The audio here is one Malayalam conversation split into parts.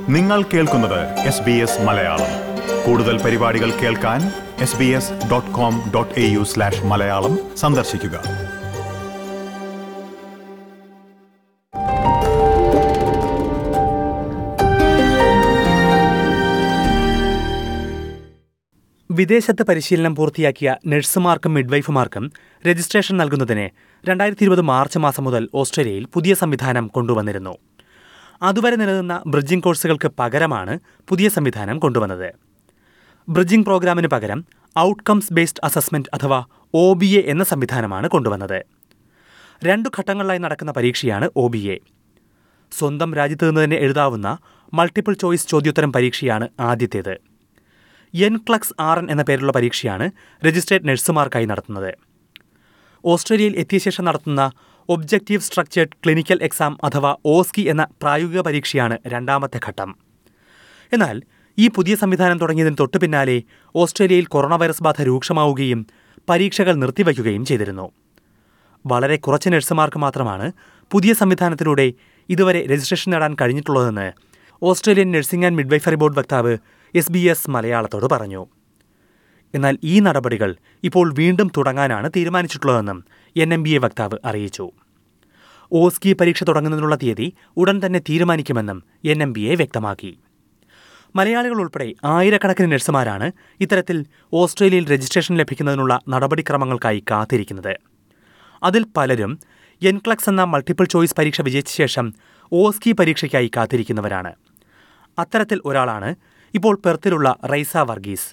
നിങ്ങൾ കേൾക്കുന്നത് എസ് ബി എസ് മലയാളം കൂടുതൽ പരിപാടികൾ കേൾക്കാൻ S B S dot com dot A U slash Malayalam സന്ദർശിക്കുക വിദേശത്ത് പരിശീലനം പൂർത്തിയാക്കിയ നഴ്സുമാർക്കും മിഡ്വൈഫുമാർക്കും രജിസ്ട്രേഷൻ നൽകുന്നതിന് രണ്ടായിരത്തി ഇരുപത് മാർച്ച് മാസം മുതൽ ഓസ്ട്രേലിയയിൽ പുതിയ സംവിധാനം കൊണ്ടുവന്നിരുന്നു അതുവരെ നിലനിന്ന ബ്രിഡ്ജിംഗ് കോഴ്സുകൾക്ക് പകരമാണ് പുതിയ സംവിധാനം കൊണ്ടുവന്നത് ബ്രിഡ്ജിംഗ് പ്രോഗ്രാമിന് പകരം ഔട്ട്കംസ് ബേസ്ഡ് അസസ്മെന്റ് അഥവാ ഒ ബി എ എന്ന സംവിധാനമാണ് കൊണ്ടുവന്നത് രണ്ടു ഘട്ടങ്ങളിലായി നടക്കുന്ന പരീക്ഷയാണ് ഒ ബി എ സ്വന്തം രാജ്യത്ത് നിന്ന് തന്നെ എഴുതാവുന്ന മൾട്ടിപ്പിൾ ചോയ്സ് ചോദ്യോത്തരം പരീക്ഷയാണ് ആദ്യത്തേത് എൻ ക്ലക്സ് ആർ എൻ എന്ന പേരുള്ള പരീക്ഷയാണ് രജിസ്ട്രേഡ് നഴ്സുമാർക്കായി നടത്തുന്നത് ഓസ്ട്രേലിയയിൽ എത്തിയ ശേഷം നടത്തുന്ന ഒബ്ജക്റ്റീവ് സ്ട്രക്ചേർഡ് ക്ലിനിക്കൽ എക്സാം അഥവാ ഓസ്കി എന്ന പ്രായോഗിക പരീക്ഷയാണ് രണ്ടാമത്തെ ഘട്ടം എന്നാൽ ഈ പുതിയ സംവിധാനം തുടങ്ങിയതിന് തൊട്ടു പിന്നാലെ ഓസ്ട്രേലിയയിൽ കൊറോണ വൈറസ് ബാധ രൂക്ഷമാവുകയും പരീക്ഷകൾ നിർത്തിവയ്ക്കുകയും ചെയ്തിരുന്നു വളരെ കുറച്ച് നഴ്സുമാർക്ക് മാത്രമാണ് പുതിയ സംവിധാനത്തിലൂടെ ഇതുവരെ രജിസ്ട്രേഷൻ നേടാൻ കഴിഞ്ഞിട്ടുള്ളതെന്ന് Australian nursing and midwifery board വക്താവ് എസ് ബി എസ് മലയാളത്തോട് പറഞ്ഞു എന്നാൽ ഈ നടപടികൾ ഇപ്പോൾ വീണ്ടും തുടങ്ങാനാണ് തീരുമാനിച്ചിട്ടുള്ളതെന്നും എൻ എം ബി എ വക്താവ് അറിയിച്ചു ഓസ്കി പരീക്ഷ തുടങ്ങുന്നതിനുള്ള തീയതി ഉടൻ തന്നെ തീരുമാനിക്കുമെന്നും എൻ എം ബി എ വ്യക്തമാക്കി മലയാളികൾ ഉൾപ്പെടെ ആയിരക്കണക്കിന് നഴ്സുമാരാണ് ഇത്തരത്തിൽ ഓസ്ട്രേലിയയിൽ രജിസ്ട്രേഷൻ ലഭിക്കുന്നതിനുള്ള നടപടിക്രമങ്ങൾക്കായി കാത്തിരിക്കുന്നത് അതിൽ പലരും എൻക്ലക്സ് എന്ന മൾട്ടിപ്പിൾ ചോയ്സ് പരീക്ഷ വിജയിച്ച ശേഷം ഓസ്കി പരീക്ഷയ്ക്കായി കാത്തിരിക്കുന്നവരാണ് അത്തരത്തിൽ ഒരാളാണ് ഇപ്പോൾ പെർത്തിലുള്ള റൈസ വർഗീസ്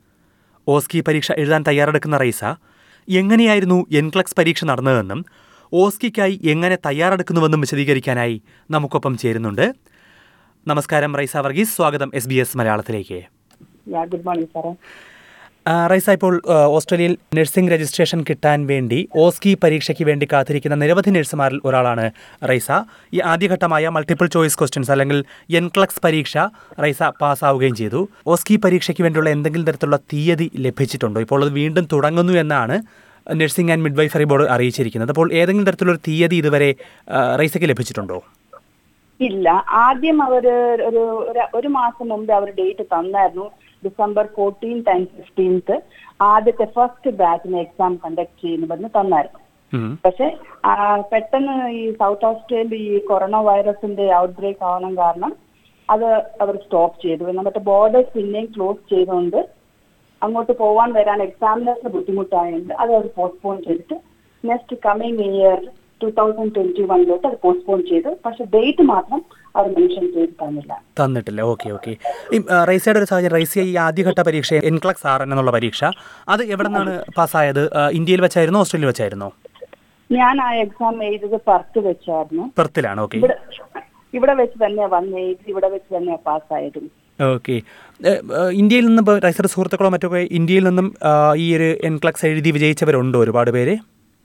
ഓസ്കി പരീക്ഷ എഴുതാൻ തയ്യാറെടുക്കുന്ന റൈസ എങ്ങനെയായിരുന്നു എൻക്ലക്സ് പരീക്ഷ നടന്നതെന്നും ഓസ്കിക്കായി എങ്ങനെ തയ്യാറെടുക്കുന്നുവെന്നും വിശദീകരിക്കാനായി നമുക്കൊപ്പം ചേരുന്നുണ്ട് നമസ്കാരം റൈസ വർഗീസ് സ്വാഗതം എസ് ബി എസ് മലയാളത്തിലേക്ക് യാ ഗുഡ് മോർണിംഗ് സാറേ ആ, റൈസ ഇപ്പോൾ ആ, ഓസ്ട്രേലിയയിൽ നഴ്സിംഗ് രജിസ്ട്രേഷൻ കിട്ടാൻ വേണ്ടി ഓസ്കി പരീക്ഷയ്ക്ക് വേണ്ടി കാത്തിരിക്കുന്ന നിരവധി നഴ്സുമാരിൽ ഒരാളാണ് റൈസ ഈ ആദ്യഘട്ടമായ മൾട്ടിപ്പിൾ ചോയ്സ് ക്വസ്റ്റ്യൻസ് അല്ലെങ്കിൽ എൻക്ലക്സ് പരീക്ഷ റൈസ പാസ്സാവുകയും ചെയ്തു ഓസ്കി പരീക്ഷയ്ക്ക് വേണ്ടിയുള്ള എന്തെങ്കിലും തരത്തിലുള്ള തീയതി ലഭിച്ചിട്ടുണ്ടോ ഇപ്പോൾ അത് വീണ്ടും തുടങ്ങുന്നു എന്നാണ് നഴ്സിംഗ് ആൻഡ് മിഡ്വൈഫറി ബോർഡ് അറിയിച്ചിരിക്കുന്നത് അപ്പോൾ ഏതെങ്കിലും തരത്തിലുള്ള ഒരു തീയതി ഇതുവരെ ആ, റൈസയ്ക്ക് ലഭിച്ചിട്ടുണ്ടോ ഇല്ല ആദ്യം അവര് ഒരു ഒരു- ഒരു മാസം മുമ്പ് അവർ ഡേറ്റ് തന്നായിരുന്നു ഡിസംബർ ഫോർട്ടീൻത്ത് ആൻഡ് ഫിഫ്റ്റീൻത്ത് ആദ്യത്തെ ഫസ്റ്റ് ബാച്ചിന് എക്സാം കണ്ടക്ട് ചെയ്യുന്നു പറഞ്ഞ് തന്നായിരുന്നു ഉം. പക്ഷെ ആ, പെട്ടെന്ന് ഈ സൗത്ത് ഓസ്ട്രേലിയ ഈ കൊറോണ വൈറസിന്റെ ഔട്ട് ബ്രേക്ക് ആവണം കാരണം അത് അവർ സ്റ്റോപ്പ് ചെയ്തു എന്നാൽ മറ്റേ ബോർഡേഴ്സ് പിന്നെയും ക്ലോസ് ചെയ്തുകൊണ്ട് അങ്ങോട്ട് പോവാൻ വരാൻ എക്സാമിനേഴ്സിന് ബുദ്ധിമുട്ടായതുകൊണ്ട് അത് അവർ പോസ്റ്റ്പോൺ ചെയ്തിട്ട് next coming year two thousand twenty വണ്ണിലോട്ട് അത് പോസ്റ്റ്പോൺ ചെയ്തു പക്ഷെ ഡേറ്റ് മാത്രം അവർ മെൻഷൻ ചെയ്ത് തന്നില്ല തന്നിട്ടില്ല ഓക്കെ ഓക്കെ ഈ ആ, റൈസയുടെ ഒരു സാഹചര്യം റൈസ ഈ ആദ്യഘട്ട പരീക്ഷ എൻക്ലക്സ് ആർ എന്നുള്ള പരീക്ഷ അത് എവിടെ നിന്നാണ് പാസ്സായത് ആ, ഇന്ത്യയിൽ വെച്ചായിരുന്നോ ഓസ്ട്രേലിയയിൽ വെച്ചായിരുന്നോ ഞാൻ ആ എക്സാം എഴുതിയത് പർത്ത് വെച്ചായിരുന്നു പെർത്തിലാണ് ഓക്കെ ഇവിടെ ഇവിടെ വെച്ച് തന്നെ വന്ന് എഴുതി ഇവിടെ വെച്ച് തന്നെ പാസ്സായതും ഓക്കെ ഇന്ത്യയിൽ നിന്ന് ഇപ്പോൾ റൈസയുടെ സുഹൃത്തുക്കളോ മറ്റൊക്കെ ഇന്ത്യയിൽ നിന്നും ആ, ഈ ഒരു എൻക്ലക്സ് എഴുതി വിജയിച്ചവരുണ്ടോ ഒരുപാട് പേര്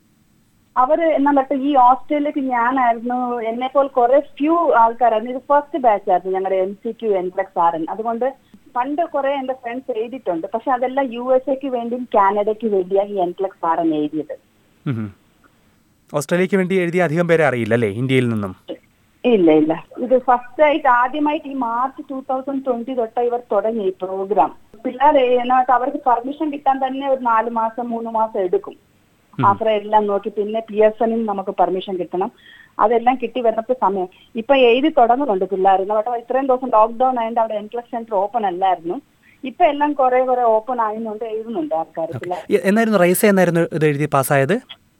അവര് എന്നാ മറ്റേ ഈ ഓസ്ട്രേലിയക്ക് ഞാനായിരുന്നു എന്നെ പോലെ കുറെ ഫ്യൂ ആൾക്കാരായിരുന്നു ഇത് ഫസ്റ്റ് ബാച്ച് ആയിരുന്നു ഞങ്ങളുടെ M C Q NCLEX R N അതുകൊണ്ട് പണ്ട് കുറെ എന്റെ ഫ്രണ്ട്സ് എഴുതിയിട്ടുണ്ട് പക്ഷെ അതെല്ലാം യു എസ് എക്ക് വേണ്ടിയും കാനഡയ്ക്ക് വേണ്ടിയാണ് ഈ എൻപ്ലക്സ് ആർ എൻ എഴുതിയത് ഉം ഉം. ഓസ്ട്രേലിയക്ക് വേണ്ടി എഴുതിയ അധികം പേരെ അറിയില്ല അല്ലേ ഇന്ത്യയിൽ നിന്നും ഇല്ല ഇല്ല ഇത് ഫസ്റ്റ് ആയിട്ട് ആദ്യമായിട്ട് ഈ മാർച്ച് ടൂ തൗസൻഡ് ട്വന്റി തൊട്ട് ഇവർ തുടങ്ങി ഈ പ്രോഗ്രാം പിള്ളേരെ എന്നാ അവർക്ക് പെർമിഷൻ കിട്ടാൻ തന്നെ ഒരു നാല് മാസം മൂന്ന് മാസം എടുക്കും ആഫ്റ്റർ എല്ലാം നോക്കി പിന്നെ പി എസ് എനും നമുക്ക് പെർമിഷൻ കിട്ടണം അതെല്ലാം കിട്ടി വരുന്നപ്പോൾ സമയം ഇപ്പൊ എഴുതി തുടങ്ങുന്നുണ്ട് പിള്ളേർ പക്ഷേ ഇത്രയും ദിവസം ലോക്ക്ഡൌൺ ആയതുകൊണ്ട് അവിടെ എൻക്ലസ് സെന്റർ ഓപ്പൺ അല്ലായിരുന്നു ഇപ്പൊ എല്ലാം കുറെ കുറെ ഓപ്പൺ ആയതുകൊണ്ട് എഴുതുന്നുണ്ട് ആൾക്കാർ പിള്ളേർ എ- എന്നായിരുന്നു റൈസ എന്നായിരുന്നു ഇത് എഴുതി പാസ്സായത്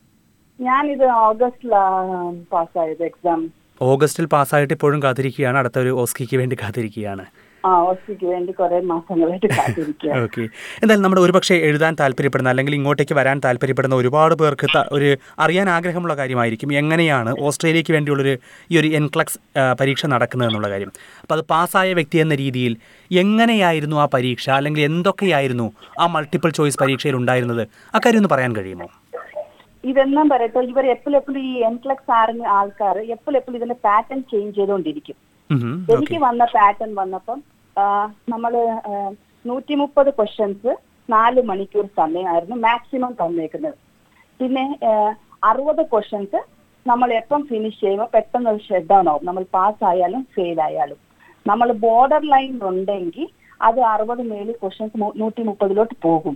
ഞാനിത് ഓഗസ്റ്റിലാണ് പാസ്സായത് എക്സാം ഓഗസ്റ്റിൽ പാസ്സായിട്ട് ഇപ്പോഴും കാത്തിരിക്കുകയാണ് അടുത്ത ഒരു ഓസ്കിക്ക് വേണ്ടി കാത്തിരിക്കുകയാണ് ആ ഓസ്റ്റിക്ക് വേണ്ടി കുറെ മാസങ്ങളായിട്ട് കാത്തിരിക്കുക ഓക്കെ എന്തായാലും നമ്മുടെ ഒരുപക്ഷെ എഴുതാൻ താല്പര്യപ്പെടുന്ന അല്ലെങ്കിൽ ഇങ്ങോട്ടേക്ക് വരാൻ താല്പര്യപ്പെടുന്ന ഒരുപാട് പേർക്ക് ത- ഒരു അറിയാൻ ആഗ്രഹമുള്ള കാര്യമായിരിക്കും എങ്ങനെയാണ് ഓസ്ട്രേലിയക്ക് വേണ്ടിയുള്ളൊരു ഈ ഒരു എൻക്ലക്സ് ആ, പരീക്ഷ നടക്കുന്നത് എന്നുള്ള കാര്യം അപ്പോൾ അത് പാസ്സായ വ്യക്തി എന്ന രീതിയിൽ എങ്ങനെയായിരുന്നു ആ പരീക്ഷ അല്ലെങ്കിൽ എന്തൊക്കെയായിരുന്നു ആ മൾട്ടിപ്പിൾ ചോയ്സ് പരീക്ഷയിൽ ഉണ്ടായിരുന്നത് അക്കാര്യം ഒന്ന് പറയാൻ കഴിയുമോ ഇതെന്നും പറയട്ടെ ഇവർ എപ്പോഴും എപ്പോഴും ഈ എൻക്ലക്സ് ആറിന് ആൾക്കാർ എപ്പോഴും എപ്പോഴും ഇതിന്റെ പാറ്റേൺ ചേഞ്ച് ചെയ്തുകൊണ്ടിരിക്കും ഉം ഉം. എനിക്ക് വന്ന പാറ്റേൺ വന്നപ്പം ആ, നമ്മള് നൂറ്റി മുപ്പത് ക്വസ്റ്റ്യൻസ് നാല് മണിക്കൂർ സമയമായിരുന്നു മാക്സിമം തന്നേക്കുന്നത് പിന്നെ അറുപത് ക്വസ്റ്റ്യൻസ് നമ്മൾ എപ്പം ഫിനിഷ് ചെയ്യുമ്പോൾ പെട്ടെന്ന് ഷെഡ് ഡൗൺ ആവും നമ്മൾ പാസ് ആയാലും ഫെയിൽ ആയാലും നമ്മൾ ബോർഡർ ലൈൻ ഉണ്ടെങ്കിൽ അത് അറുപത് മേളിൽ ക്വസ്റ്റ്യൻസ് നൂറ്റി മുപ്പതിലോട്ട് പോകും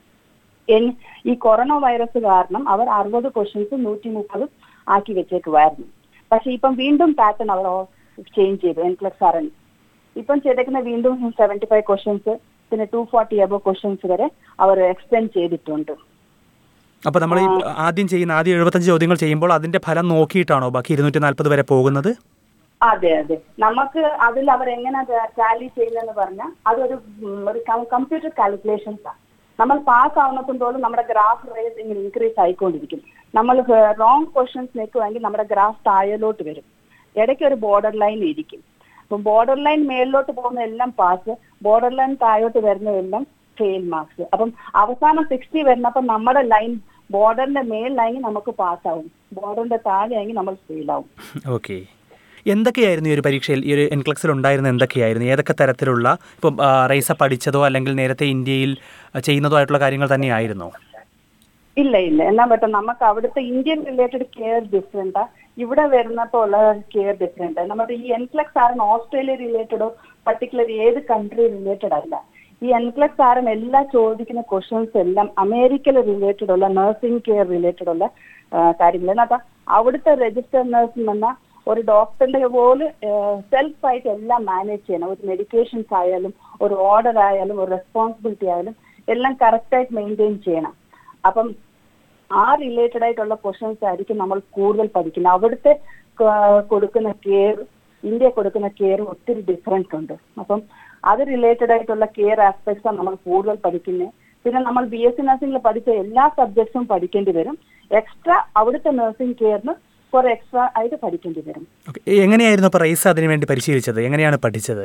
എൻ- ഈ കൊറോണ വൈറസ് കാരണം അവർ അറുപത് ക്വസ്റ്റ്യൻസ് നൂറ്റി മുപ്പത് ആക്കി വെച്ചേക്കുമായിരുന്നു പക്ഷെ ഇപ്പം വീണ്ടും പാറ്റേൺ അവർ ചേഞ്ച് ചെയ്തു എൻ പ്ലസ് ആർ എൻ ഇപ്പം ചെയ്തേക്കുന്ന വീണ്ടും സെവന്റി ഫൈവ് ക്വസ്റ്റ്യൻസ് പിന്നെ ടു ഫോർട്ടി എബോ ക്വസ്റ്റ്യൻസ് വരെ അവർ എക്സ്റ്റെൻഡ് ചെയ്തിട്ടുണ്ട് അപ്പോൾ നമ്മൾ ഈ ആദ്യം ചെയ്യുന്ന ആദ്യം എഴുപത്തഞ്ച് ചോദ്യങ്ങൾ ചെയ്യുമ്പോൾ അതിന്റെ ഫലം നോക്കിയിട്ടാണോ ബാക്കി ഇരുന്നൂറ്റി നാൽപ്പത് വരെ പോകുന്നത് അതെ അതെ നമുക്ക് അതിൽ അവർ എങ്ങനെ ടാലി ചെയ്യുന്നതെന്ന് പറഞ്ഞാൽ അതൊരു ഉം, ഒരു കമ്പ്യൂട്ടർ കാൽക്കുലേഷൻസ് ആണ് നമ്മൾ പാസ് ആവുന്നതും നമ്മുടെ ഗ്രാഫ് റേറ്റ് ഇങ്ങനെ ഇൻക്രീസ് ആയിക്കൊണ്ടിരിക്കും നമ്മൾ റോങ് ക്വസ്റ്റ്യൻസ് നിൽക്കുമെങ്കിൽ നമ്മുടെ ഗ്രാഫ് താഴെലോട്ട് വരും ഇടയ്ക്ക് ഒരു ബോർഡർ ലൈൻ ഇരിക്കും അപ്പം ബോർഡർ ലൈൻ മേളിലോട്ട് പോകുന്ന എല്ലാം പാസ് ബോർഡർ ലൈൻ താഴോട്ട് വരുന്നതെല്ലാം ഫെയിൽ മാർക്സ് അപ്പം അവസാനം സിക്സ്റ്റി വരുന്നപ്പം നമ്മുടെ ലൈൻ ബോർഡറിന്റെ മേൽ ലൈൻ നമുക്ക് പാസ്സാവും ബോർഡറിന്റെ താഴെയെങ്കിൽ നമ്മൾ ഫെയിൽ ആവും ഓക്കെ എന്തൊക്കെയായിരുന്നു ഈ ഒരു പരീക്ഷയിൽ ഈ ഒരു എൻക്ലക്സിൽ ഉണ്ടായിരുന്ന എന്തൊക്കെയായിരുന്നു ഏതൊക്കെ തരത്തിലുള്ള ഇപ്പം ആ, റൈസ പഠിച്ചതോ അല്ലെങ്കിൽ നേരത്തെ ഇന്ത്യയിൽ ആ, ചെയ്യുന്നതോ ആയിട്ടുള്ള കാര്യങ്ങൾ തന്നെയായിരുന്നോ ഇല്ല ഇല്ല എന്നാ പറ്റും നമുക്ക് അവിടുത്തെ ഇന്ത്യൻ റിലേറ്റഡ് കെയർ ഡിഫറെന്റാ ഇവിടെ വരുന്നപ്പോ ഉള്ള കെയർ ഡിഫറെന്റ് നമ്മുടെ ഈ എൻക്ലക്സ് ആറിന് ഓസ്ട്രേലിയ റിലേറ്റഡോ പർട്ടിക്കുലർ ഏത് കൺട്രി റിലേറ്റഡ് അല്ല ഈ എൻക്ലക്സ് ആറിന് എല്ലാ ചോദിക്കുന്ന ക്വസ്റ്റ്യൻസ് എല്ലാം അമേരിക്കയിൽ റിലേറ്റഡ് ഉള്ള നഴ്സിംഗ് കെയർ റിലേറ്റഡ് ഉള്ള കാര്യങ്ങൾ എന്നാ അവിടുത്തെ രജിസ്റ്റർ നഴ്സ് എന്ന ഒരു ഡോക്ടറിന്റെ പോലെ സെൽഫ് ആയിട്ട് എല്ലാം മാനേജ് ചെയ്യണം ഒരു മെഡിക്കേഷൻസ് ആയാലും ഒരു ഓർഡർ ആയാലും ഒരു റെസ്പോൺസിബിലിറ്റി ആയാലും എല്ലാം കറക്റ്റ് ആയിട്ട് മെയിൻറ്റെയിൻ ചെയ്യണം അപ്പം ആ റിലേറ്റഡ് ആയിട്ടുള്ള ക്വസ്റ്റ്യൻസ് ആയിരിക്കും നമ്മൾ കൂടുതൽ പഠിക്കുന്നത് അവിടുത്തെ ക- കൊടുക്കുന്ന കെയർ ഇന്ത്യ കൊടുക്കുന്ന കെയർ ഒത്തിരി ഡിഫറൻസ് ഉണ്ട് അപ്പം അത് റിലേറ്റഡ് ആയിട്ടുള്ള കെയർ ആസ്പെക്ട്സ് ആണ് നമ്മൾ കൂടുതൽ പഠിക്കുന്നത് പിന്നെ നമ്മൾ ബി എസ് സി നഴ്സിംഗിൽ പഠിച്ച എല്ലാ സബ്ജക്ട്സും പഠിക്കേണ്ടി വരും എക്സ്ട്രാ അവിടുത്തെ നഴ്സിംഗ് കെയറിന് കുറെ എക്സ്ട്രാ ആയിട്ട് പഠിക്കേണ്ടി വരും ഓക്കെ എങ്ങനെയായിരുന്നു അപ്പോൾ റൈസ അതിനു വേണ്ടി പരിശീലിച്ചത് എങ്ങനെയാണ് പഠിച്ചത്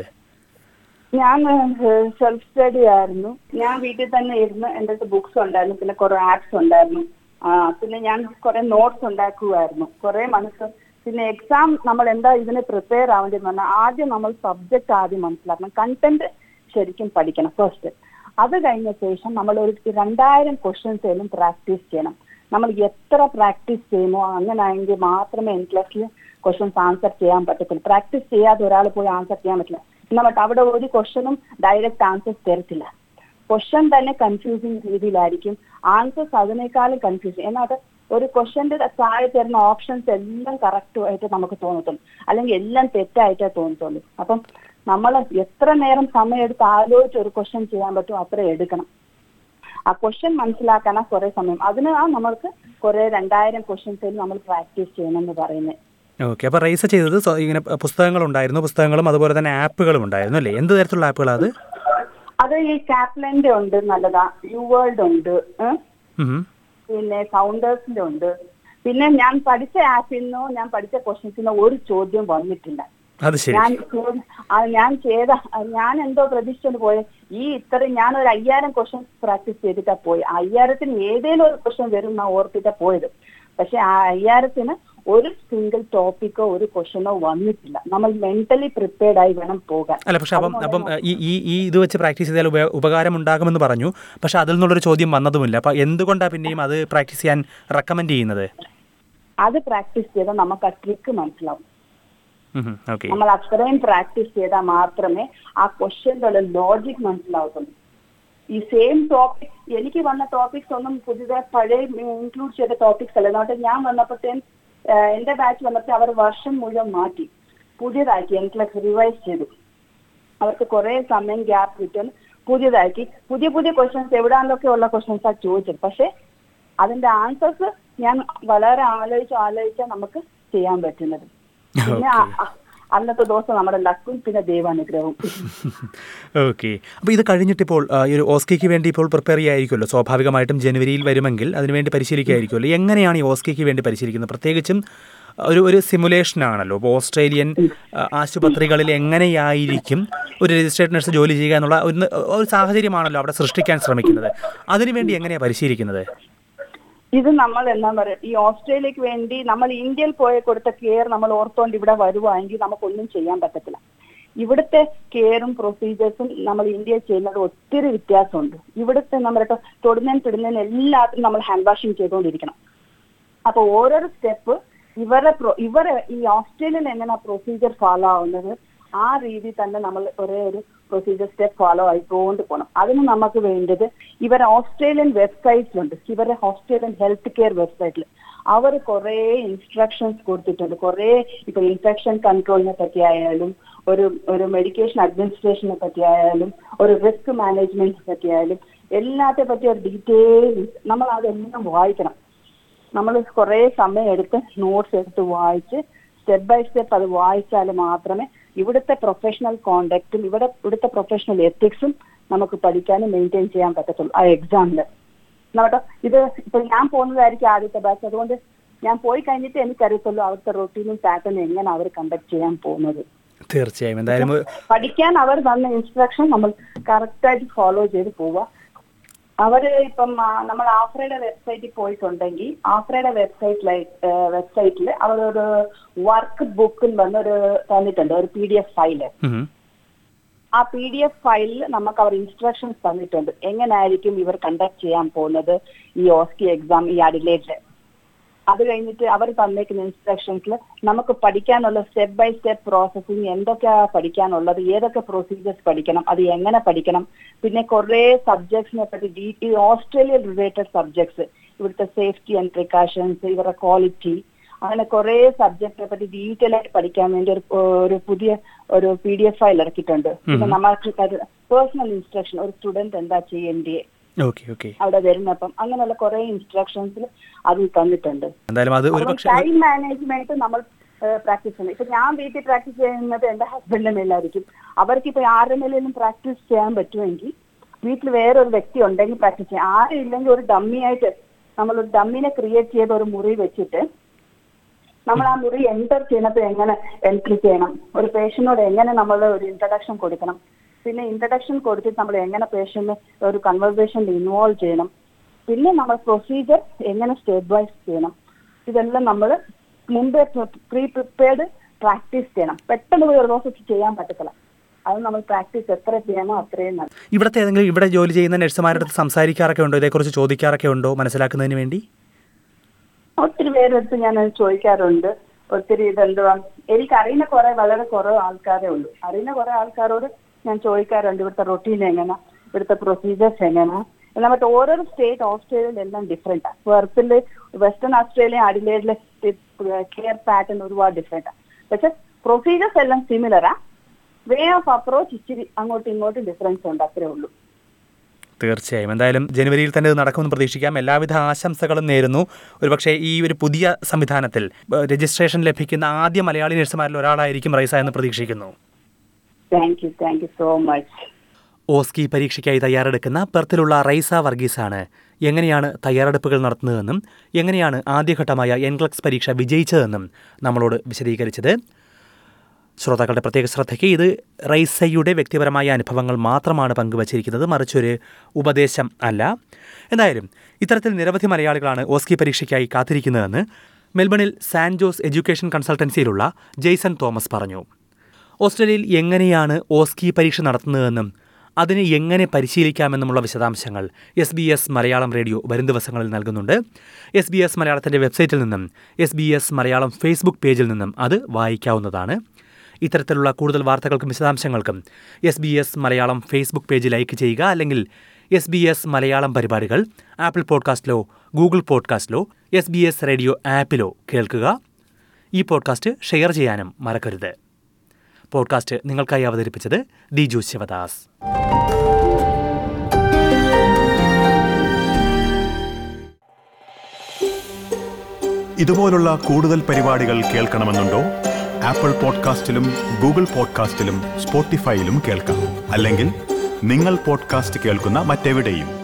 ഞാൻ സെൽഫ് സ്റ്റഡി ആയിരുന്നു ഞാൻ വീട്ടിൽ തന്നെ ഇരുന്ന് എൻ്റെ അടുത്ത് ബുക്സ് ഉണ്ടായിരുന്നു പിന്നെ കുറെ ആപ്സ് ഉണ്ടായിരുന്നു ആ, പിന്നെ ഞാൻ കുറെ നോട്ട്സ് ഉണ്ടാക്കുമായിരുന്നു കുറെ മനസ്സ് പിന്നെ എക്സാം നമ്മൾ എന്താ ഇതിന് പ്രിപ്പയർ ആവേണ്ടതെന്ന് പറഞ്ഞാൽ ആദ്യം നമ്മൾ സബ്ജക്ട് ആദ്യം മനസ്സിലാക്കണം കണ്ടന്റ് ശരിക്കും പഠിക്കണം ഫസ്റ്റ് അത് കഴിഞ്ഞ ശേഷം നമ്മൾ ഒരു രണ്ടായിരം ക്വസ്റ്റ്യൻസ് എല്ലാം പ്രാക്ടീസ് ചെയ്യണം നമ്മൾ എത്ര പ്രാക്ടീസ് ചെയ്യുമോ അങ്ങനെ ആയെങ്കിൽ മാത്രമേ എൻ ക്ലാസ്സിൽ ക്വസ്റ്റ്യൻസ് ആൻസർ ചെയ്യാൻ പറ്റത്തുള്ളൂ പ്രാക്ടീസ് ചെയ്യാതെ ഒരാൾ പോയി ആൻസർ ചെയ്യാൻ പറ്റില്ല എന്നാ പറ്റും അവിടെ ഒരു ക്വസ്റ്റ്യനും ഡയറക്റ്റ് ആൻസേഴ്സ് തരത്തില്ല ക്വസ്റ്റ്യൻ തന്നെ കൺഫ്യൂസിങ് രീതിയിലായിരിക്കും ആൻസേഴ്സ് അതിനേക്കാളും കൺഫ്യൂസിങ് എന്നാൽ ഒരു ക്വസ്റ്റ്യന്റെ താഴെ തരുന്ന ഓപ്ഷൻസ് എല്ലാം കറക്റ്റ് ആയിട്ട് നമുക്ക് തോന്നത്തുള്ളൂ അല്ലെങ്കിൽ എല്ലാം തെറ്റായിട്ടേ തോന്നത്തുള്ളൂ അപ്പം നമ്മൾ എത്ര നേരം സമയം എടുത്ത് ആലോചിച്ച് ഒരു ക്വസ്റ്റ്യൻ ചെയ്യാൻ പറ്റും അത്ര എടുക്കണം ആ ക്വസ്റ്റ്യൻ മനസ്സിലാക്കാനാ കുറെ സമയം അതിനാ നമ്മൾക്ക് കുറെ രണ്ടായിരം ക്വസ്റ്റ്യൻസ് നമ്മൾ പ്രാക്ടീസ് ചെയ്യണമെന്ന് പറയുന്നത് ഓക്കെ അപ്പോൾ റൈസ ചെയ്തത് സ്വ- ഇങ്ങനെ പുസ്തകങ്ങളുണ്ടായിരുന്നു പുസ്തകങ്ങളും അതുപോലെ തന്നെ ആപ്പുകളും ഉണ്ടായിരുന്നു അല്ലേ എന്ത് തരത്തിലുള്ള ആപ്പുകളാണ് അത് അത് ഈ കാപ്ലന്റെ ഉണ്ട് നല്ലതാ യു വേൾഡ് ഉണ്ട് ഏഹ്? ഉം. പിന്നെ ഫൗണ്ടേഴ്സിന്റെ ഉണ്ട് പിന്നെ ഞാൻ പഠിച്ച ആപ്പിൽ നിന്നോ ഞാൻ പഠിച്ച ക്വസ്റ്റ്യൻസിനോ ഒരു ചോദ്യം വന്നിട്ടില്ല അത് ശരി ഞാൻ ചോ- ആ ഞാൻ ചെയ്ത ഞാൻ എന്തോ പ്രതീക്ഷിച്ചോണ്ട് പോയ ഈ ഇത്രയും ഞാൻ ഒരു അയ്യായിരം ക്വസ്റ്റ്യൻസ് പ്രാക്ടീസ് ചെയ്തിട്ടാ പോയി ആ അയ്യായിരത്തിന് ഏതേലും ഒരു ക്വസ്റ്റ്യൻ വരും എന്നാ ഓർത്തിട്ടാ പോയത് പക്ഷെ ആ അയ്യായിരത്തിന് ഒരു സിംഗിൾ ടോപ്പിക്കോ ഒരു ക്വസ്റ്റ്യനോ വന്നിട്ടില്ല നമ്മൾ മെന്റലി പ്രിപ്പയർഡ് ആയി വേണം പോകാൻ അല്ല പക്ഷെ അപ്പം അപ്പം ഈ ഈ ഈ ഇത് വെച്ച് പ്രാക്ടീസ് ചെയ്താൽ ഉപ ഉപകാരം ഉണ്ടാകുമെന്ന് പറഞ്ഞു പക്ഷെ അതിൽ നിന്നുള്ളൊരു ചോദ്യം വന്നതുമില്ല അപ്പം എന്തുകൊണ്ടാണ് പിന്നെയും അത് പ്രാക്ടീസ് ചെയ്യാൻ റെക്കമെൻഡ് ചെയ്യുന്നത് അത് പ്രാക്ടീസ് ചെയ്താൽ നമുക്ക് ആ ട്രിക്ക് മനസ്സിലാവും ഓക്കെ നമ്മൾ അത്രയും പ്രാക്ടീസ് ചെയ്താൽ മാത്രമേ ആ ക്വസ്റ്റ്യൻ്റെ ലോജിക് മനസ്സിലാവത്തുള്ളൂ ഈ സെയിം ടോപ്പിക് എനിക്ക് വന്ന ടോപ്പിക്സ് ഒന്നും പുതിയതായി പഴയ ഇൻക്ലൂഡ് ചെയ്ത ടോപ്പിക്സ് അല്ല എന്നിട്ട് ഞാൻ വന്നപ്പോഴത്തേൻ എന്റെ ബാച്ച് വന്നപ്പോൾ അവർ വർഷം മുഴുവൻ മാറ്റി പുതിയതാക്കി എനിക്ക് റിവൈസ് ചെയ്തു അവർക്ക് കുറെ സമയം ഗ്യാപ്പ് കിട്ടും പുതിയതാക്കി പുതിയ പുതിയ ക്വസ്റ്റ്യൻസ് എവിടാന്നൊക്കെ ഉള്ള ക്വസ്റ്റ്യൻസ് ആ ചോദിച്ചത് പക്ഷെ അതിന്റെ ആൻസേഴ്സ് ഞാൻ വളരെ ആലോചിച്ച് ആലോചിച്ചാൽ നമുക്ക് ചെയ്യാൻ പറ്റുന്നത് പിന്നെ ആ- ആ- അന്നത്തെ ദിവസം നമ്മുടെ ലക്കും പിന്നെ ദൈവാനുഗ്രഹവും ഓക്കെ അപ്പോൾ ഇത് കഴിഞ്ഞിട്ടിപ്പോൾ ആ, ഈ ഒരു ഓസ്കിക്ക് വേണ്ടി ഇപ്പോൾ പ്രിപ്പയർ ചെയ്യായിരിക്കുമല്ലോ സ്വാഭാവികമായിട്ടും ജനുവരിയിൽ വരുമെങ്കിൽ അതിനുവേണ്ടി പരിശീലിക്കുകയായിരിക്കുമല്ലോ എങ്ങനെയാണ് ഈ ഓസ്കിക്ക് വേണ്ടി പരിശീലിക്കുന്നത് പ്രത്യേകിച്ചും ഒരു ഒരു സിമുലേഷൻ ആണല്ലോ ഇപ്പോൾ ഓസ്ട്രേലിയൻ ആ, ആശുപത്രികളിൽ എങ്ങനെയായിരിക്കും ഒരു രജിസ്ട്രേഡ് നഴ്സ് ജോലി ചെയ്യുക എന്നുള്ള ഒരു ഒരു സാഹചര്യമാണല്ലോ അവിടെ സൃഷ്ടിക്കാൻ ശ്രമിക്കുന്നത് അതിനുവേണ്ടി എങ്ങനെയാണ് പരിശീലിക്കുന്നത് ഇത് നമ്മൾ എന്താ പറയുക ഈ ഓസ്ട്രേലിയക്ക് വേണ്ടി നമ്മൾ ഇന്ത്യയിൽ പോയി കൊടുത്ത കെയർ നമ്മൾ ഓർത്തോണ്ട് ഇവിടെ വരുവാണെങ്കിൽ നമുക്കൊന്നും ചെയ്യാൻ പറ്റത്തില്ല ഇവിടുത്തെ കെയറും പ്രൊസീജിയേഴ്സും നമ്മൾ ഇന്ത്യയിൽ ചെയ്യുന്നത് ഒത്തിരി വ്യത്യാസമുണ്ട് ഇവിടുത്തെ നമ്മുടെ തൊടുന്നതിന് പിടുന്നതിന് എല്ലാത്തിനും നമ്മൾ ഹാൻഡ് വാഷിംഗ് ചെയ്തുകൊണ്ടിരിക്കണം അപ്പൊ ഓരോരോ സ്റ്റെപ്പ് ഇവരെ pro- ഇവരെ ഈ ഓസ്ട്രേലിയയിൽ എങ്ങനെ പ്രൊസീജിയർ ഫോളോ ആവുന്നത് ആ രീതി തന്നെ നമ്മൾ ഒരേ ഒരു പ്രൊസീജിയർ സ്റ്റെപ്പ് ഫോളോ ആയിക്കൊണ്ട് പോകണം അതിന് നമുക്ക് വേണ്ടത് ഇവർ ഓസ്ട്രേലിയൻ വെബ്സൈറ്റിലുണ്ട് ഇവരുടെ ഓസ്ട്രേലിയൻ ഹെൽത്ത് കെയർ വെബ്സൈറ്റിൽ അവർ കുറെ ഇൻസ്ട്രക്ഷൻസ് കൊടുത്തിട്ടുണ്ട് കുറെ ഇപ്പൊ ഇൻഫെക്ഷൻ കൺട്രോളിനെ പറ്റി ആയാലും ഒരു ഒരു മെഡിക്കേഷൻ അഡ്മിനിസ്ട്രേഷനെ പറ്റി ആയാലും ഒരു റിസ്ക് മാനേജ്മെന്റിനെ പറ്റി ആയാലും എല്ലാത്തെ പറ്റി ഒരു ഡീറ്റെയിൽ നമ്മൾ അതെല്ലാം വായിക്കണം നമ്മൾ കുറെ സമയം എടുത്ത് നോട്ട്സ് എടുത്ത് വായിച്ച് സ്റ്റെപ്പ് ബൈ സ്റ്റെപ്പ് അത് വായിച്ചാൽ മാത്രമേ ഇവിടുത്തെ പ്രൊഫഷണൽ കോണ്ടാക്റ്റും ഇവിടെ ഇവിടുത്തെ പ്രൊഫഷണൽ എത്തിക്സും നമുക്ക് പഠിക്കാനും മെയിൻറ്റെയിൻ ചെയ്യാൻ പറ്റത്തുള്ളൂ ആ എക്സാമില് നോട്ടോ ഇത് ഇപ്പൊ ഞാൻ പോകുന്നതായിരിക്കും ആദ്യത്തെ ബാച്ച് അതുകൊണ്ട് ഞാൻ പോയി കഴിഞ്ഞിട്ട് എനിക്കറിയത്തുള്ളൂ അവിടുത്തെ റൊട്ടീനും പാറ്റേണും എങ്ങനെ അവർ കണ്ടക്ട് ചെയ്യാൻ പോകുന്നത് തീർച്ചയായും എന്തായാലും ഒരു- പഠിക്കാൻ അവർ തന്ന ഇൻസ്ട്രക്ഷൻ നമ്മൾ കറക്റ്റായിട്ട് ഫോളോ ചെയ്ത് പോവുക അവര് ഇപ്പം ആ, നമ്മൾ ആഫ്രയുടെ വെബ്സൈറ്റിൽ പോയിട്ടുണ്ടെങ്കിൽ ആഫ്രയുടെ വെബ്സൈറ്റിലെ വെബ്സൈറ്റിൽ അവർ ഒരു വർക്ക് ബുക്ക് വന്നൊരു തന്നിട്ടുണ്ട് ഒരു പി ഡി എഫ് ഫയല് ഉം. ആ പി ഡി എഫ് ഫയലിൽ നമുക്ക് അവർ ഇൻസ്ട്രക്ഷൻസ് തന്നിട്ടുണ്ട് എങ്ങനെയായിരിക്കും ഇവർ കണ്ടക്ട് ചെയ്യാൻ പോകുന്നത് ഈ ഓസ്കി എക്സാം ഈ അഡിലേറ്റില് അത് കഴിഞ്ഞിട്ട് അവർ തന്നേക്കുന്ന ഇൻസ്ട്രക്ഷൻസിൽ നമുക്ക് പഠിക്കാനുള്ള സ്റ്റെപ്പ് ബൈ സ്റ്റെപ്പ് പ്രോസസ്സിങ് എന്തൊക്കെയാ പഠിക്കാനുള്ളത് ഏതൊക്കെ പ്രൊസീജിയേഴ്സ് പഠിക്കണം അത് എങ്ങനെ പഠിക്കണം പിന്നെ കുറെ സബ്ജക്ട്സിനെ പറ്റി ഡീ- ഈ ഓസ്ട്രേലിയ റിലേറ്റഡ് സബ്ജക്ട്സ് ഇവിടുത്തെ സേഫ്റ്റി ആൻഡ് പ്രിക്കോഷൻസ് ഇവരുടെ ക്വാളിറ്റി അങ്ങനെ കുറെ സബ്ജക്റ്റിനെ പറ്റി ഡീറ്റെയിൽ ആയിട്ട് പഠിക്കാൻ വേണ്ടി ഒരു ഒരു പുതിയ ഒരു പി ഡി എഫ് ഫയൽ ഇറക്കിയിട്ടുണ്ട് പിന്നെ നമുക്ക് പേഴ്സണൽ ഇൻസ്ട്രക്ഷൻ ഒരു സ്റ്റുഡന്റ് എന്താ ചെയ്യേണ്ടത് ഓക്കെ ഓക്കെ അവിടെ വരുന്നപ്പം അങ്ങനെയുള്ള കുറെ ഇൻസ്ട്രക്ഷൻസിൽ അതിൽ തന്നിട്ടുണ്ട് എന്തായാലും അത് ഒരു പക്ഷേ ടൈം മാനേജ്മെന്റ് നമ്മൾ പ്രാക്ടീസ് ചെയ്യണം ഇപ്പൊ ഞാൻ വീട്ടിൽ പ്രാക്ടീസ് ചെയ്യുന്നത് എന്റെ ഹസ്ബൻഡിന്റെ മേലായിരിക്കും അവർക്ക് ഇപ്പൊ ആരുടെ മേലും പ്രാക്ടീസ് ചെയ്യാൻ പറ്റുമെങ്കിൽ വീട്ടിൽ വേറൊരു വ്യക്തി ഉണ്ടെങ്കിൽ പ്രാക്ടീസ് ചെയ്യാം ആരും ഇല്ലെങ്കിൽ ഒരു ഡമ്മി ആയിട്ട് നമ്മൾ ഒരു ഡമ്മിനെ ക്രിയേറ്റ് ചെയ്ത ഒരു മുറി വെച്ചിട്ട് നമ്മൾ ആ മുറി എൻ്റർ ചെയ്യുന്നത് എങ്ങനെ എൻട്രി ചെയ്യണം ഒരു പേഷ്യനോട് എങ്ങനെ നമ്മൾ ഒരു ഇൻട്രഡക്ഷൻ കൊടുക്കണം പിന്നെ ഇൻട്രഡക്ഷൻ കൊടുത്തിട്ട് നമ്മൾ എങ്ങനെ പേഷ്യന്റ് ഒരു കൺവെർസേഷനിൽ ഇൻവോൾവ് ചെയ്യണം പിന്നെ നമ്മൾ പ്രൊസീജിയർ എങ്ങനെ സ്റ്റെപ്പ് വൈസ് ചെയ്യണം ഇതെല്ലാം നമ്മൾ മുമ്പേ പ്രീ പ്രിപ്പയർഡ് പ്രാക്ടീസ് ചെയ്യണം പെട്ടെന്ന് പോയി ഒരു ദിവസം ചെയ്യാൻ പറ്റത്തില്ല അത് നമ്മൾ പ്രാക്ടീസ് എത്ര ചെയ്യണോ അത്രയും നല്ലത് ഇവിടുത്തെ ഏതെങ്കിലും ഇവിടെ ജോലി ചെയ്യുന്ന നഴ്സുമാരുടെ അടുത്ത് സംസാരിക്കാറൊക്കെ ഉണ്ടോ ഇതേക്കുറിച്ച് ചോദിക്കാറൊക്കെ ഉണ്ടോ മനസ്സിലാക്കുന്നതിന് വേണ്ടി ഒത്തിരി പേരെടുത്ത് ഞാൻ അത് ചോദിക്കാറുണ്ട് ഒത്തിരി ഇതെന്തുവാ എനിക്കറിയുന്ന കുറെ വളരെ കുറവ് ആൾക്കാരേ ഉള്ളൂ അറിയുന്ന കുറെ ആൾക്കാരോട് ഞാൻ ചോദിക്കാറുണ്ട് ഇവിടുത്തെ റൊട്ടീൻ എങ്ങനെ ഇവിടുത്തെ പ്രൊസീജിയേഴ്സ് എങ്ങനെ എന്നാൽ മറ്റേ ഓരോരോ സ്റ്റേറ്റ് ഓസ്ട്രേലിയയിൽ എല്ലാം ഡിഫറെന്റാ പെർത്തിൽ വെസ്റ്റേൺ ഓസ്ട്രേലിയ അഡിലേഡിലെ കെയർ പാറ്റേൺ ഒരുപാട് ഡിഫറെന്റാ പക്ഷെ പ്രൊസീജിയേഴ്സ് എല്ലാം സിമിലറാ വേ ഓഫ് അപ്രോച്ച് ഇച്ചിരി അങ്ങോട്ടും ഇങ്ങോട്ടും ഡിഫറൻസ് ഉണ്ട് അത്രേ ഉള്ളൂ തീർച്ചയായും എന്തായാലും ജനുവരിയിൽ തന്നെ ഇത് നടക്കുമെന്ന് പ്രതീക്ഷിക്കാം എല്ലാവിധ ആശംസകളും നേരുന്നു ഒരുപക്ഷേ ഈ ഒരു പുതിയ സംവിധാനത്തിൽ ഏഹ്, രജിസ്ട്രേഷൻ ലഭിക്കുന്ന ആദ്യ മലയാളി നഴ്സുമാരിൽ ഒരാളായിരിക്കും റൈസ എന്ന് പ്രതീക്ഷിക്കുന്നു thank you thank you so much OSCE പരീക്ഷയ്ക്കായി തയ്യാറെടുക്കുന്ന പെർത്തിലുള്ള റൈസ വർഗീസാണ് എങ്ങനെയാണ് തയ്യാറെടുപ്പുകൾ നടത്തുന്നതെന്നും എങ്ങനെയാണ് ആദ്യഘട്ടമായ എൻക്ലക്സ് പരീക്ഷ വിജയിച്ചതെന്നും നമ്മളോട് വിശദീകരിച്ചത് ശ്രോതാക്കളുടെ പ്രത്യേക ശ്രദ്ധയ്ക്ക് ഇത് റൈസയുടെ വ്യക്തിപരമായ അനുഭവങ്ങൾ മാത്രമാണ് പങ്കുവച്ചിരിക്കുന്നത് മറിച്ചൊരു ഉപദേശം അല്ല എന്തായാലും ഇത്തരത്തിൽ നിരവധി മലയാളികളാണ് ഓസ്കി പരീക്ഷയ്ക്കായി കാത്തിരിക്കുന്നതെന്ന് മെൽബണിൽ സാൻ ജോസ് എഡ്യൂക്കേഷൻ കൺസൾട്ടൻസിയിലുള്ള ജെയ്സൺ തോമസ് പറഞ്ഞു ഓസ്ട്രേലിയയിൽ എങ്ങനെയാണ് ഓസ്കി പരീക്ഷ നടത്തുന്നതെന്നും അതിന് എങ്ങനെ പരിശീലിക്കാമെന്നുമുള്ള വിശദാംശങ്ങൾ S B S Malayalam radio വരും ദിവസങ്ങളിൽ നൽകുന്നുണ്ട് എസ് ബി എസ് മലയാളത്തിൻ്റെ വെബ്സൈറ്റിൽ നിന്നും S B S Malayalam Facebook പേജിൽ നിന്നും അത് വായിക്കാവുന്നതാണ് ഇത്തരത്തിലുള്ള കൂടുതൽ വാർത്തകൾക്കും വിശദാംശങ്ങൾക്കും S B S Malayalam Facebook page like ചെയ്യുക അല്ലെങ്കിൽ എസ് ബി എസ് മലയാളം പരിപാടികൾ ആപ്പിൾ പോഡ്കാസ്റ്റിലോ ഗൂഗിൾ പോഡ്കാസ്റ്റിലോ എസ് ബി എസ് റേഡിയോ ആപ്പിലോ കേൾക്കുക ഈ പോഡ്കാസ്റ്റ് ഷെയർ ചെയ്യാനും മറക്കരുത് പോഡ്കാസ്റ്റ് നിങ്ങൾക്കായി അവതരിപ്പിച്ചത് ദിജു ശിവദാസ് ഇതുപോലുള്ള കൂടുതൽ പരിപാടികൾ കേൾക്കണമെന്നുണ്ടോ ആപ്പിൾ പോഡ്കാസ്റ്റിലും ഗൂഗിൾ പോഡ്കാസ്റ്റിലും സ്പോട്ടിഫൈയിലും കേൾക്കാം അല്ലെങ്കിൽ നിങ്ങൾ പോഡ്കാസ്റ്റ് കേൾക്കുന്ന മറ്റെവിടെയും